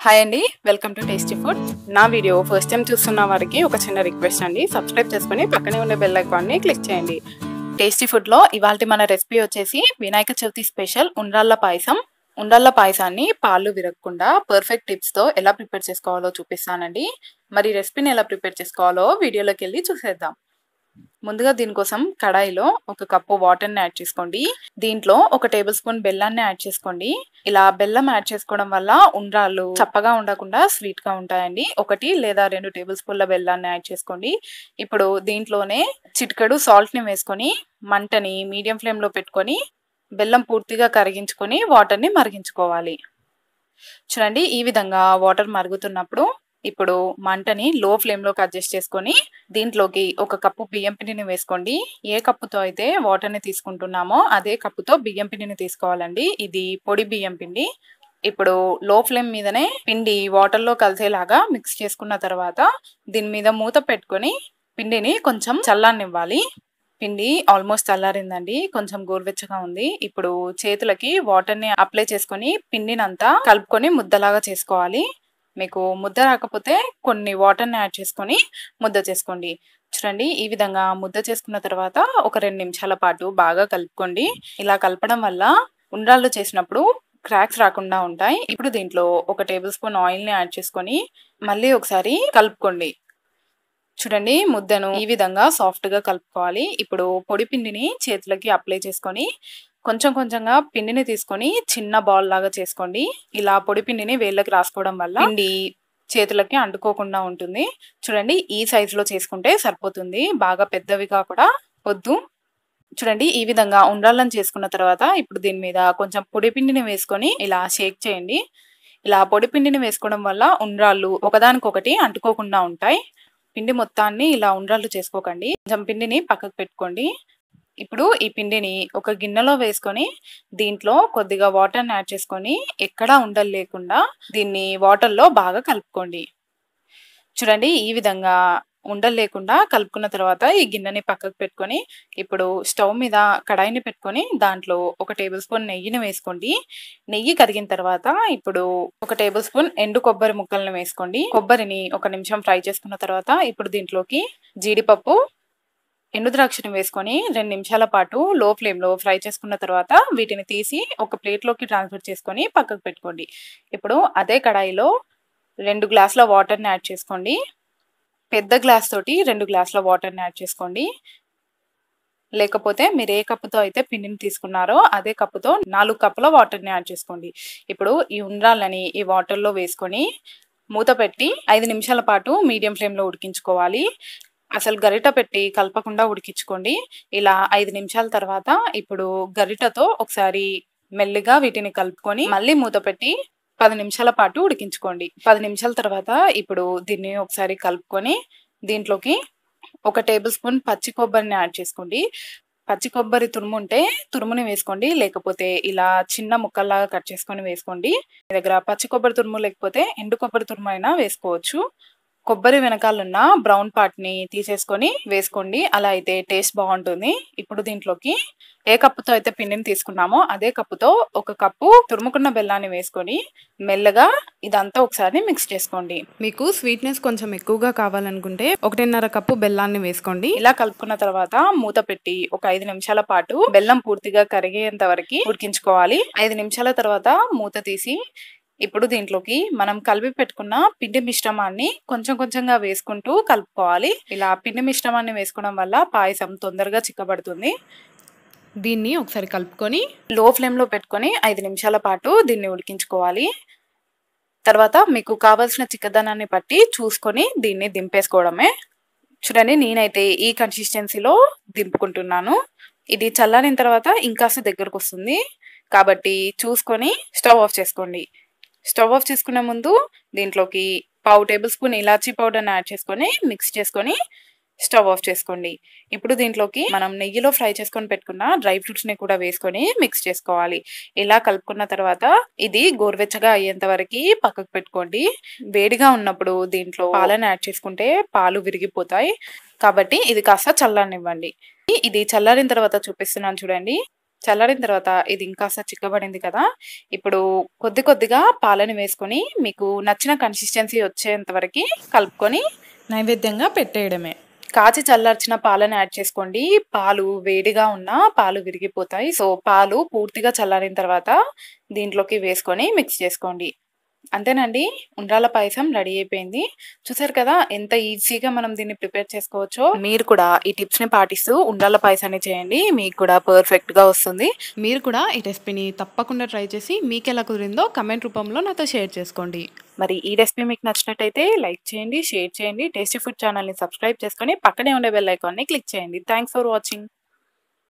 Hi అండి welcome to tasty food నా video first time చూస్తున్న వారికి ఒక చిన్న రిక్వెస్ట్ అండి సబ్స్క్రైబ్ చేసుకుని పక్కనే ఉండే బెల్ ఐకాన్ని క్లిక్ చేయండి టేస్టీ ఫుడ్లో ఇవాళ మన రెసిపీ వచ్చేసి వినాయక చవితి స్పెషల్ ఉండ్రాళ్ళ పాయసం ఉండ్రాళ్ళ పాయసాన్ని పాలు విరగకుండా పర్ఫెక్ట్ టిప్స్తో ఎలా ప్రిపేర్ చేసుకోవాలో చూపిస్తానండి మరి రెసిపీని ఎలా ప్రిపేర్ చేసుకోవాలో వీడియోలోకి వెళ్ళి చూసేద్దాం ముందుగా దీనికోసం కడాయిలో ఒక కప్పు వాటర్ని యాడ్ చేసుకోండి దీంట్లో ఒక టేబుల్ స్పూన్ బెల్లాన్ని యాడ్ చేసుకోండి ఇలా బెల్లం యాడ్ చేసుకోవడం వల్ల ఉండ్రాళ్ళు చప్పగా ఉండకుండా స్వీట్ గా ఉంటాయండి ఒకటి లేదా రెండు టేబుల్ స్పూన్ల బెల్లాన్ని యాడ్ చేసుకోండి ఇప్పుడు దీంట్లోనే చిటికెడు సాల్ట్ ని వేసుకొని మంటని మీడియం ఫ్లేమ్ లో పెట్టుకొని బెల్లం పూర్తిగా కరిగించుకొని వాటర్ ని మరిగించుకోవాలి చూడండి ఈ విధంగా వాటర్ మరుగుతున్నప్పుడు ఇప్పుడు మంటని లో ఫ్లేమ్ లోకి అడ్జస్ట్ చేసుకొని దీంట్లోకి ఒక కప్పు బియ్యం పిండిని వేసుకోండి ఏ కప్పుతో అయితే వాటర్ ని తీసుకుంటున్నామో అదే కప్పుతో బియ్యం పిండిని తీసుకోవాలండి ఇది పొడి బియ్యం పిండి ఇప్పుడు లో ఫ్లేమ్ మీదనే పిండి వాటర్ లో కలిసేలాగా మిక్స్ చేసుకున్న తర్వాత దీని మీద మూత పెట్టుకొని పిండిని కొంచెం చల్లారనివ్వాలి పిండి ఆల్మోస్ట్ చల్లారిందండి కొంచెం గోరువెచ్చగా ఉంది ఇప్పుడు చేతులకి వాటర్ ని అప్లై చేసుకొని పిండిని అంతా కలుపుకొని ముద్దలాగా చేసుకోవాలి మీకు ముద్ద రాకపోతే కొన్ని వాటర్ని యాడ్ చేసుకొని ముద్ద చేసుకోండి చూడండి ఈ విధంగా ముద్ద చేసుకున్న తర్వాత ఒక రెండు నిమిషాల పాటు బాగా కలుపుకోండి ఇలా కలపడం వల్ల ఉండ్రాళ్ళు చేసినప్పుడు క్రాక్స్ రాకుండా ఉంటాయి ఇప్పుడు దీంట్లో ఒక టేబుల్ స్పూన్ ఆయిల్ ని యాడ్ చేసుకొని మళ్ళీ ఒకసారి కలుపుకోండి చూడండి ముద్దను ఈ విధంగా సాఫ్ట్ గా కలుపుకోవాలి ఇప్పుడు పొడి పిండిని చేతులకి అప్లై చేసుకొని కొంచెం కొంచెంగా పిండిని తీసుకొని చిన్న బాల్ లాగా చేసుకోండి ఇలా పొడి పిండిని వేళ్ళకి రాసుకోవడం వల్ల పిండి చేతులకి అంటుకోకుండా ఉంటుంది చూడండి ఈ సైజ్ లో చేసుకుంటే సరిపోతుంది బాగా పెద్దవిగా కూడా వద్దు చూడండి ఈ విధంగా ఉండాలని చేసుకున్న తర్వాత ఇప్పుడు దీని మీద కొంచెం పొడి పిండిని వేసుకొని ఇలా షేక్ చేయండి ఇలా పొడి పిండిని వేసుకోవడం వల్ల ఉండ్రాళ్ళు ఒకదానికొకటి అంటుకోకుండా ఉంటాయి పిండి మొత్తాన్ని ఇలా ఉండ్రాళ్ళు చేసుకోకండి కొంచెం పిండిని పక్కకు పెట్టుకోండి ఇప్పుడు ఈ పిండిని ఒక గిన్నెలో వేసుకొని దీంట్లో కొద్దిగా వాటర్ని యాడ్ చేసుకొని ఎక్కడా ఉండలు లేకుండా దీన్ని వాటర్లో బాగా కలుపుకోండి చూడండి ఈ విధంగా ఉండలు లేకుండా కలుపుకున్న తర్వాత ఈ గిన్నెని పక్కకు పెట్టుకొని ఇప్పుడు స్టవ్ మీద కడాయిని పెట్టుకొని దాంట్లో ఒక టేబుల్ స్పూన్ నెయ్యిని వేసుకోండి నెయ్యి కరిగిన తర్వాత ఇప్పుడు ఒక టేబుల్ స్పూన్ ఎండు కొబ్బరి ముక్కలను వేసుకోండి కొబ్బరిని ఒక నిమిషం ఫ్రై చేసుకున్న తర్వాత ఇప్పుడు దీంట్లోకి జీడిపప్పు ఎండు ద్రాక్షని వేసుకొని రెండు నిమిషాల పాటు లో ఫ్లేమ్ లో ఫ్రై చేసుకున్న తర్వాత వీటిని తీసి ఒక ప్లేట్ లోకి ట్రాన్స్ఫర్ చేసుకొని పక్కకు పెట్టుకోండి ఇప్పుడు అదే కడాయిలో రెండు గ్లాసుల వాటర్ని యాడ్ చేసుకోండి పెద్ద గ్లాస్ తోటి రెండు గ్లాసుల వాటర్ని యాడ్ చేసుకోండి లేకపోతే మీరు ఏ కప్పుతో అయితే పిండిని తీసుకున్నారో అదే కప్పుతో నాలుగు కప్పుల వాటర్ని యాడ్ చేసుకోండి ఇప్పుడు ఈ ఉండ్రాలని ఈ వాటర్లో వేసుకొని మూత పెట్టి ఐదు నిమిషాల పాటు మీడియం ఫ్లేమ్లో ఉడికించుకోవాలి అసలు గరిట పెట్టి కలపకుండా ఉడికించుకోండి ఇలా ఐదు నిమిషాల తర్వాత ఇప్పుడు గరిటతో ఒకసారి మెల్లిగా వీటిని కలుపుకొని మళ్ళీ మూత పెట్టి పది నిమిషాల పాటు ఉడికించుకోండి పది నిమిషాల తర్వాత ఇప్పుడు దీన్ని ఒకసారి కలుపుకొని దీంట్లోకి ఒక టేబుల్ స్పూన్ పచ్చి కొబ్బరిని యాడ్ చేసుకోండి పచ్చి కొబ్బరి తురుము ఉంటే తురుముని వేసుకోండి లేకపోతే ఇలా చిన్న ముక్కల్లాగా కట్ చేసుకొని వేసుకోండి మీ దగ్గర పచ్చి కొబ్బరి తురుము లేకపోతే ఎండు కొబ్బరి తురుము అయినా వేసుకోవచ్చు కొబ్బరి వెనకాలన్న బ్రౌన్ పార్ట్ ని తీసేసుకొని వేసుకోండి అలా అయితే టేస్ట్ బాగుంటుంది ఇప్పుడు దీంట్లోకి ఏ కప్పుతో అయితే పిండిని తీసుకున్నామో అదే కప్పుతో ఒక కప్పు తురుముకున్న బెల్లాన్ని వేసుకొని మెల్లగా ఇదంతా ఒకసారి మిక్స్ చేసుకోండి మీకు స్వీట్నెస్ కొంచెం ఎక్కువగా కావాలనుకుంటే ఒకటిన్నర కప్పు బెల్లాన్ని వేసుకోండి ఇలా కలుపుకున్న తర్వాత మూత పెట్టి ఒక ఐదు నిమిషాల పాటు బెల్లం పూర్తిగా కరిగేంత వరకు ఉడికించుకోవాలి ఐదు నిమిషాల తర్వాత మూత తీసి ఇప్పుడు దీంట్లోకి మనం కలిపి పెట్టుకున్న పిండి మిశ్రమాన్ని కొంచెం కొంచెంగా వేసుకుంటూ కలుపుకోవాలి ఇలా పిండి మిశ్రమాన్ని వేసుకోవడం వల్ల పాయసం తొందరగా చిక్కబడుతుంది దీన్ని ఒకసారి కలుపుకొని లో ఫ్లేమ్లో పెట్టుకొని ఐదు నిమిషాల పాటు దీన్ని ఉడికించుకోవాలి తర్వాత మీకు కావాల్సిన చిక్కదనాన్ని బట్టి చూసుకొని దీన్ని దింపేసుకోవడమే చూడండి నేనైతే ఈ కన్సిస్టెన్సీలో దింపుకుంటున్నాను ఇది చల్లారిన తర్వాత ఇంకాస్త దగ్గరకు వస్తుంది కాబట్టి చూసుకొని స్టవ్ ఆఫ్ చేసుకోండి స్టవ్ ఆఫ్ చేసుకునే ముందు దీంట్లోకి పావు టేబుల్ స్పూన్ ఇలాచీ పౌడర్ని యాడ్ చేసుకొని మిక్స్ చేసుకొని స్టవ్ ఆఫ్ చేసుకోండి ఇప్పుడు దీంట్లోకి మనం నెయ్యిలో ఫ్రై చేసుకొని పెట్టుకున్న డ్రై ఫ్రూట్స్ ని కూడా వేసుకొని మిక్స్ చేసుకోవాలి ఇలా కలుపుకున్న తర్వాత ఇది గోరువెచ్చగా అయ్యేంత వరకు పక్కకు పెట్టుకోండి వేడిగా ఉన్నప్పుడు దీంట్లో పాలను యాడ్ చేసుకుంటే పాలు విరిగిపోతాయి కాబట్టి ఇది కాస్త చల్లనివ్వండి ఇది చల్లారిన తర్వాత చూపిస్తున్నాను చూడండి చల్లారిన తర్వాత ఇది ఇంకాస్త చిక్కబడింది కదా! ఇప్పుడు కొద్ది కొద్దిగా పాలని వేసుకొని మీకు నచ్చిన కన్సిస్టెన్సీ వచ్చేంత వరకి కలుపుకొని నైవేద్యంగా పెట్టేయడమే. కాచి చల్లార్చిన పాలను యాడ్ చేసుకోండి. పాలు వేడిగా ఉన్నా పాలు విరిగిపోతాయి. సో, పాలు పూర్తిగా చల్లారిన తర్వాత దీంట్లోకి వేసుకొని మిక్స్ చేసుకోండి. అంతేనండి. ఉండ్రాళ్ళ పాయసం రెడీ అయిపోయింది. చూసారు కదా! ఎంత ఈజీగా మనం దీన్ని ప్రిపేర్ చేసుకోవచ్చో. మీరు కూడా ఈ టిప్స్‌ని పాటిస్తూ ఉండ్రాళ్ళ పాయసాన్ని చేయండి. మీకు కూడా పర్ఫెక్ట్‌గా వస్తుంది. మీరు కూడా ఈ రెసిపీని తప్పకుండా ట్రై చేసి మీకెలా కుదిరిందో కామెంట్ రూపంలో నాతో షేర్ చేసుకోండి. మరి ఈ రెసిపీ మీకు నచ్చినట్టయితే లైక్ చేయండి, షేర్ చేయండి. టేస్టీ ఫుడ్ ఛానెల్‌ని సబ్స్క్రైబ్ చేసుకొని పక్కనే ఉండే బెల్ ఐకాన్‌ని క్లిక్ చేయండి. Thanks for watching.